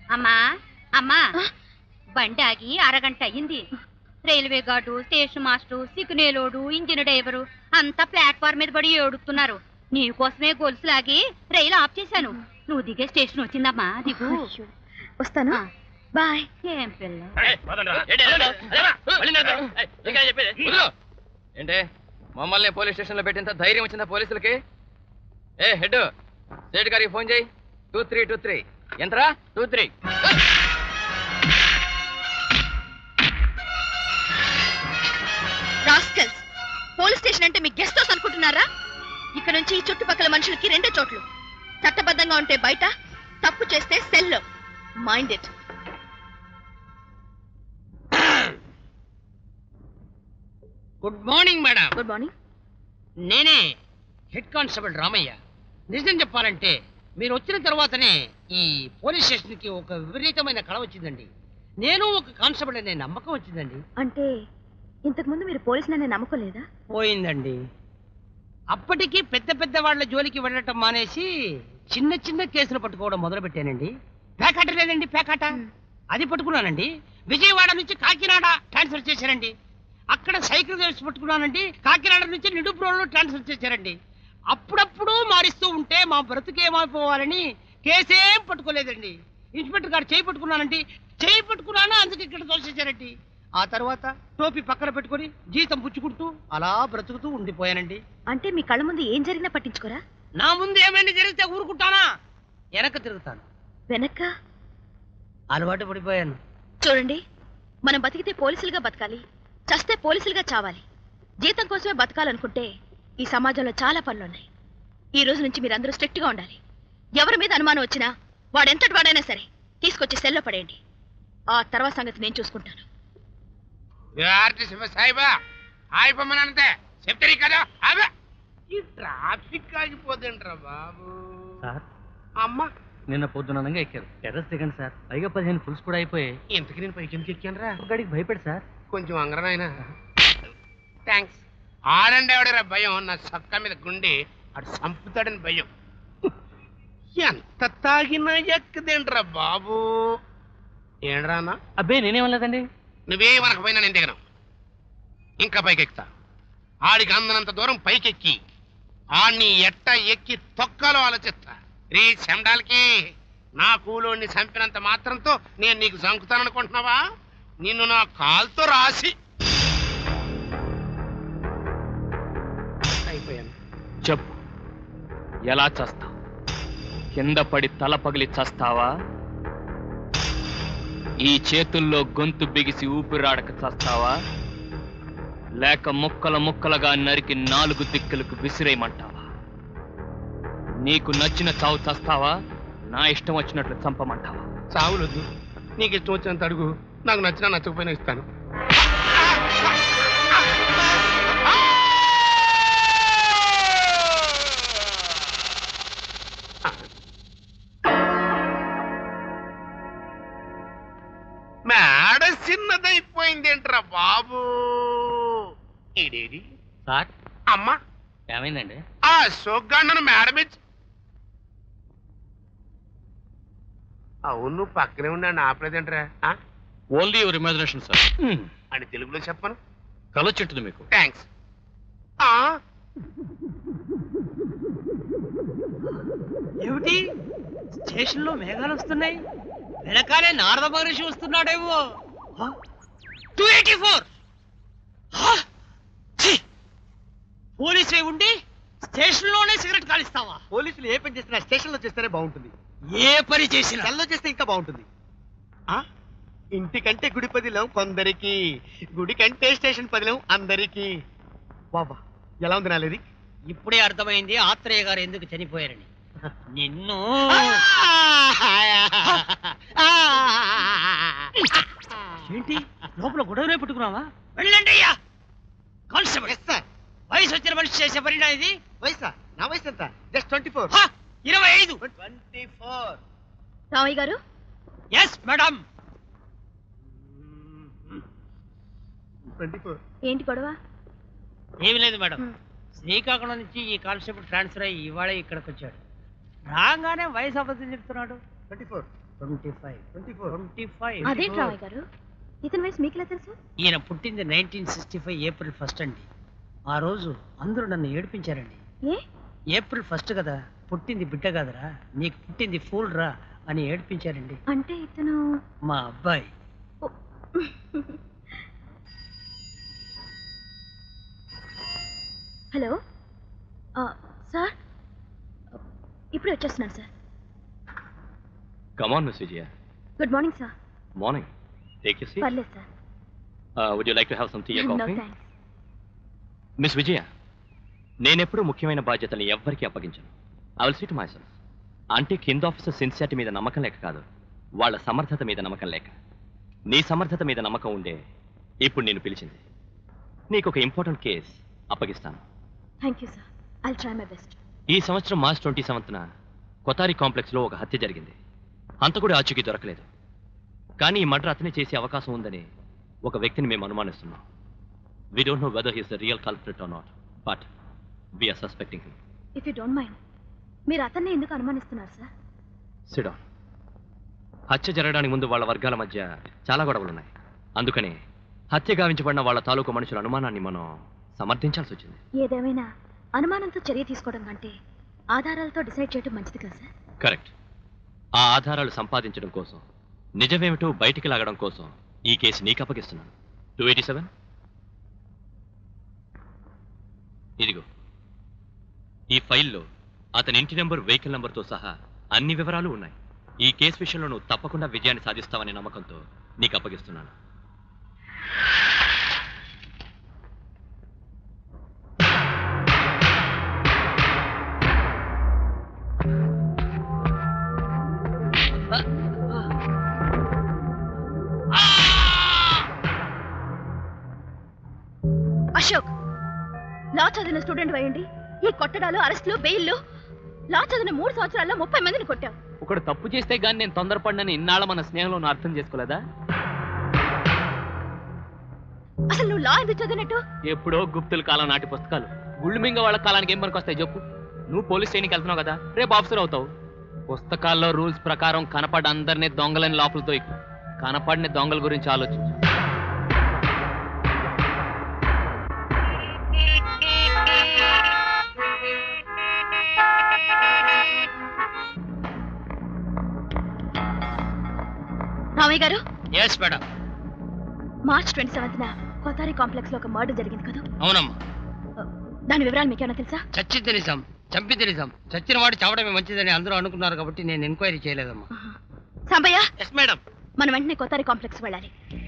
అమ్మా అమ్మా బండి ఆగి అరగంట అయింది రైల్వే గార్డు స్టేషన్ మాస్టర్ సిగ్నేలోడు ఇంజిన్ డ్రైవరు అంతా ప్లాట్ఫామ్ మీద పడి ఏడుస్తున్నారు నీకోసమే గొలుసు లాగి రైలు ఆఫ్ చేశాను నువ్వు దిగే స్టేషన్ వచ్చిందమ్మా దిగు వస్తాను ఆ. బాయ్ ఏం పిల్ల ఏంటే మమ్మల్ని పోలీస్ స్టేషన్ లో పెట్టినంత ధైర్యం వచ్చిందా పోలీసులకి ఏ హెడ్ స్టేట్ గారికి ఫోన్ చేయి టూ త్రీ టూ త్రీ ఎంతరా two three rascals police station అంటే మీ గెస్ట్ హౌస్ అనుకుంటున్నారా ఇక్కడ నుంచి ఈ చుట్టుపక్కల మనుషులకి రెండే చోట్లు చట్టబద్ధంగా ఉంటే బయట తప్పు చేస్తే సెల్లో mind it good morning madam good morning నేనే హెడ్ కానిస్టేబుల్ రామయ్య నిజం చెప్పాలంటే మీరు వచ్చిన తర్వాతనే ఈ పోలీస్ స్టేషన్కి ఒక విపరీతమైన కళ వచ్చిందండి నేను ఒక కానిస్టేబుల్ అనే నమ్మకం వచ్చిందండి అంటే ఇంతకు ముందు మీరు పోలీసులనే నమ్మకం లేదా పోయిందండి అప్పటికి పెద్ద పెద్ద వాళ్ళ జోలికి వెళ్ళటం మానేసి చిన్న చిన్న కేసులు పట్టుకోవడం మొదలు పెట్టానండి పేకాట లేదండి పేకాట అది పట్టుకున్నానండి విజయవాడ నుంచి కాకినాడ ట్రాన్స్ఫర్ చేశారండి అక్కడ సైకిల్ వేసి పట్టుకున్నానండి కాకినాడ నుంచి నిడుపురంలో ట్రాన్స్ఫర్ చేశారండి అప్పుడప్పుడు మారిస్తూ ఉంటే మా బ్రతుకేమైపోవాలని కేసేం పట్టుకోలేదండి ఇన్స్పెక్టర్ గారు చేయి పట్టుకున్నానండి చేయి పట్టుకున్నాను అందుకు ఇక్కడ తోసేశారండి ఆ తర్వాత టోపీ పక్కన పెట్టుకొని జీతం పుచ్చుకుంటూ అలా బ్రతుకుతూ ఉండిపోయానండి అంటే మీ కళ్ళ ముందు ఏం జరిగినా పట్టించుకోరా నా ముందు ఏమైనా జరిగితే ఊరుకుంటానా వెనక తిరుగుతాను వెనక్క అలవాటు పడిపోయాను చూడండి మనం బతికితే పోలీసులుగా బతకాలి చస్తే పోలీసులుగా చావాలి జీతం కోసమే బతకాలనుకుంటే ఈ సమాజంలో చాలా పనులున్నాయి ఈ రోజు నుంచి మీరందరూ స్ట్రిక్ట్ గా ఉండాలి ఎవరి మీద అనుమానం వచ్చినా వాడెంతటి వాడైనా సరే తీసుకొచ్చి సెల్లో పడేయండి ఆ తర్వాత సంగతి నేను చూసుకుంటాను ఆర్టిస్ట్ సాయిబా ఆగిపోమనంతే చెప్తారు కదా అదే ఈ ట్రాఫిక్ ఆగిపోతుండ్రా బాబు సార్ అమ్మ నిన్న పొద్దుననంగా ఎక్కారు టెర్రస్ దిగండి సార్ పైగా పదిహేను ఫుల్స్ కూడా అయిపోయాయి ఇంతకి నేను పైకి ఎందుకు ఎక్కానురా గడికి భయపడి సార్ కొంచెం అంగరనాయన థ్యాంక్స్ ఆడండి ఆవిడరా భయం నా సక్క మీద గుండి అటు చంపుతాడని భయం ఎంత తాగినా ఎక్కదేంట్రా బాబు ఏంట్రా అన్న అబ్బే నేనేమనలేదండి నువ్వే మనకపోయినా నేను దిగను ఇంకా పైకెక్కుతా ఆడికి అందనంత దూరం పైకెక్కి ఆడిని ఎట్ట ఎక్కి తొక్కలో ఆలోచిస్తా రే చెండాలకి నా కూలోని చంపినంత మాత్రంతో నేను నీకు చంకుతాననుకుంటున్నావా నిన్ను నా కాల్తో రాసి అయిపోయాను చెప్పు ఎలా చస్తావు కింద పడి తల పగిలి చస్తావా ఈ చేతుల్లో గొంతు బిగిసి ఊపిరాడక చస్తావా లేక ముక్కల ముక్కలుగా నరికి నాలుగు దిక్కులకు విసిరేయమంటావా నీకు నచ్చిన చావు చస్తావా నా ఇష్టం వచ్చినట్లు చంపమంటావా చావులొద్దు నీకు ఇష్టం వచ్చినంత అడుగు నాకు నచ్చినా నచ్చకపోయినా ఇస్తాను మేడ చిన్నదైపోయిందేంట్రా బాబు ఇదేది సార్ అమ్మా ఏమైందండి ఆ సోగ్గాండను మేడం ఇచ్చి అవును పక్కనే ఉన్నాడు ఆపలేదేంట్రా ఆ? ఓన్లీ యువర్ ఇమాజినేషన్ సార్ అని తెలుగులో చెప్పను కలొచ్చుంటుంది మీకు థ్యాంక్స్ ఏమిటి స్టేషన్ లో మేఘాలు వస్తున్నాయి వెనకాలే నారద మహర్షి వస్తున్నాడేమో టూ ఎయిటీ ఫోర్ పోలీసు ఉండి స్టేషన్ లోనే సిగరెట్ కాలిస్తావా పోలీసులు ఏ పని చేసినా స్టేషన్ లో చేస్తేనే బాగుంటుంది ఏ పని చేసినా సెల్లో చేస్తే ఇంకా బాగుంటుంది ఆ ఇంటికంటే గుడి పదిలం కొందరికి గుడి కంటే స్టేషన్ పదిలం అందరికి బాబా ఎలా ఉంది నాలేది ఇప్పుడే అర్థమైంది ఆత్రేయ గారు ఎందుకు చనిపోయారని నిన్ను ఏంటి లోపల గొడవనే పెట్టుకున్నావా వెళ్ళండి అయ్యా కానిస్టేబుల్ ఎస్ సార్ వయసు వచ్చిన మనిషి చేసే పరిణా ఇది వయసా నా వయసు ఎంత జస్ట్ ట్వంటీ ఫోర్ హా, ఇరవై ఐదు twenty four Ramayya garu yes madam twenty four ఏంటి గొడవ ఏమి లేదు మేడం మ్. శ్రీకాకుళం నుంచి ఈ కానిస్టేబుల్ ట్రాన్స్ఫర్ అయ్యి ఇవాళ ఇక్కడికి వచ్చాడు రాగానే వయసు అబద్ధం చెప్తున్నాడు twenty four twenty five twenty five అదేంటి రామయ్య గారు ఇతని వయసు మీకు ఎలా తెలుసు ఈయన పుట్టింది nineteen sixty five April first అండి ఆ రోజు అందరూ నన్ను ఏడిపించారండి ఏ ఏప్రిల్ ఫస్ట్ కదా పుట్టింది బిడ్డ కదరా నీకు పుట్టింది ఫూల్ రా అని ఏడిపించారండి అంటే ఇతను మా అబ్బాయి హలో ఆ, సార్ ఇప్పుడే వచ్చేస్తున్నాను sir come on miss Vijaya good morning sir morning take you seat పర్లేదు sir would you like to have some tea no coffee thanks miss Vijaya నేనెప్పుడు ముఖ్యమైన బాధ్యతల్ని ఎవ్వరికీ అప్పగించను I will seat myself అంటే కింద ఆఫీసర్ సిన్సియారిటీ మీద నమ్మకం లేక కాదు వాళ్ళ సమర్థత మీద నమ్మకం లేక నీ సమర్థత మీద నమ్మకం ఉండే ఇప్పుడు నేను పిలిచింది నీకు ఒక ఇంపార్టెంట్ కేస్ అప్పగిస్తాను thank you sir I try my best ఈ సంవత్సరం మార్చ్ ట్వంటీ సెవెంత్న కొతారి కాంప్లెక్స్లో ఒక హత్య జరిగింది అంతకుడి ఆచూకీ దొరకలేదు కానీ ఈ మర్డర్ అతనే చేసే అవకాశం ఉందని ఒక వ్యక్తిని మేము అనుమానిస్తున్నాం we don't know whether he's the real culprit or not but we're suspecting him if you don't mind మీరు అతన్ని ఎందుకు అనుమానిస్తున్నారు సార్ సిడాన్ హత్య జరగడానికి ముందు వాళ్ళ వర్గాల మధ్య చాలా గొడవలు ఉన్నాయి అందుకని హత్య గావించబడిన వాళ్ళ తాలూకు మనుషుల అనుమానాన్ని మనం సమర్థించాల్సి వచ్చింది ఏదేమైనా అనుమానంతో చర్య తీసుకోవడం కంటే ఆధారాలతో డిసైడ్ చేయడం మంచిది కదా సార్ కరెక్ట్ ఆ ఆధారాలు సంపాదించడం కోసం నిజమేమిటో బయటికి లాగడం కోసం ఈ కేసు నీకు అప్పగిస్తున్నాను టూ ఎయిటీ సెవెన్ ఇదిగో ఈ ఫైల్లో అతని ఇంటి నెంబర్ వెహికల్ నెంబర్తో సహా అన్ని వివరాలు ఉన్నాయి ఈ కేసు విషయంలో నువ్వు తప్పకుండా విజయాన్ని సాధిస్తావనే నమ్మకంతో నీకు అప్పగిస్తున్నాను అశోక్ లా చదివిన స్టూడెంట్ అయ్యండి ఈ కొట్టడాలు అరెస్టులు బెయిల్లు లా చదివిన మూడు సంవత్సరాల్లో ముప్పై మందిని కొట్టావు ఒకడు తప్పు చేస్తే గానీ నేను తొందరపడినని ఇన్నాళ్ళ మన స్నేహంలో అర్థం చేసుకోలేదా అసలు నువ్వు లా ఎందుకు చదివినట్టు ఎప్పుడో గుప్తుల కాలం నాటి పుస్తకాలు గుళ్ళు మింగ వాళ్ళ కాలానికి ఏం పనికొస్తాయి చెప్పు నువ్వు పోలీస్ స్టేషన్కి వెళ్తున్నావు కదా రేపు ఆఫీసర్ అవుతావు పుస్తకాల్లో రూల్స్ ప్రకారం కనపడ అందరినీ దొంగలని లోపలతో ఎక్కు కనపడిన దొంగల గురించి ఆలోచించు Ramayya garu yes madam March twenty సెవెంత్న కోతారి కాంప్లెక్స్ లో ఒక మర్డర్ జరిగింది కదా అవునమ్మా దాని వివరాలు మీకేమైనా తెలుసా చచ్చి తెలిసాం చంపి తెలిసాం చచ్చిన వాడు చావడమే మంచిదని అందరూ అనుకున్నారు కాబట్టి నేను ఎంక్వైరీ చేయలేదమ్మా సాంబయ్య ఎస్ మేడం మనం వెంటనే కోతారి కాంప్లెక్స్ వెళ్ళాలి